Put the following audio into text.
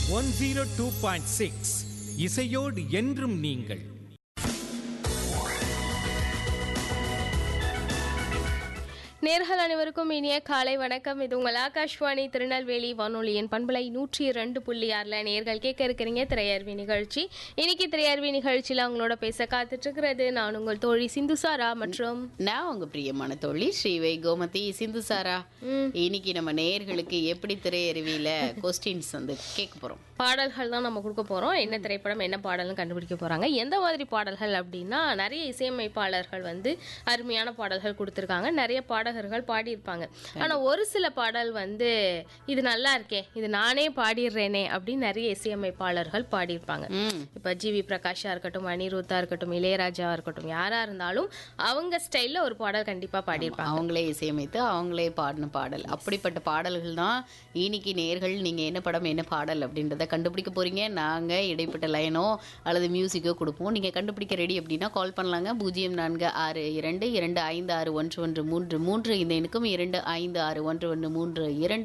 one zero two point six இசையோடு என்றும் நீங்கள் நேர்கள் அனைவருக்கும் இனிய காலை வணக்கம் இது உங்கள் ஆகாஷ்வாணி திருநெல்வேலி வானொலியின் பண்பலை நூற்றி ரெண்டு புள்ளி ஆறில் நேர்கள் கேட்க இருக்கிறீங்க திரையர்வி நிகழ்ச்சி இன்னைக்கு திரையர்வி நிகழ்ச்சியில் அவங்களோட பேச காத்துட்டு இருக்கிறது நான் உங்கள் தோழி சிந்துசாரா மற்றும் நான் உங்க பிரியமான தோழி ஸ்ரீவை கோமதி சிந்து சாரா இன்னைக்கு நம்ம நேயர்களுக்கு எப்படி திரையருவியில கொஸ்டின்ஸ் வந்து கேட்க போறோம் பாடல்கள் தான் நம்ம கொடுக்க போகிறோம் என்ன திரைப்படம் என்ன பாடல்னு கண்டுபிடிக்க போகிறாங்க எந்த மாதிரி பாடல்கள் அப்படின்னா நிறைய இசையமைப்பாளர்கள் வந்து அருமையான பாடல்கள் கொடுத்துருக்காங்க நிறைய பாடகர்கள் பாடியிருப்பாங்க ஆனால் ஒரு சில பாடல் வந்து இது நல்லா இருக்கே இது நானே பாடிடுறேனே அப்படின்னு நிறைய இசையமைப்பாளர்கள் பாடியிருப்பாங்க ம் இப்போ ஜிவி பிரகாஷா இருக்கட்டும் அனிருத்தா இருக்கட்டும் இளையராஜா இருக்கட்டும் யாரா இருந்தாலும் அவங்க ஸ்டைல்ல ஒரு பாடல் கண்டிப்பா பாடியிருப்பாங்க அவங்களே இசையமைத்து அவங்களே பாடின பாடல் அப்படிப்பட்ட பாடல்கள் தான் இன்னைக்கு நேர்கள் நீங்க என்ன படம் என்ன பாடல் அப்படின்றத கண்டுபிடிக்க போறீங்க நாங்க இடைப்பட்ட லைனோ அல்லது மியூசிக்கோ கொடுப்போம் நீங்க கண்டுபிடிக்க ரெடி அப்படின்னா கால் பண்ணலாங்க பூஜ்ஜியம் நான்கு ஆறு இரண்டு இரண்டு ஐந்து ஆறு ஒன்று ஒன்று மூன்று மூன்று இந்த எண்ணுக்கும் இரண்டு ஐந்து ஆறு ஒன்று ஒன்று மூன்று இரண்டு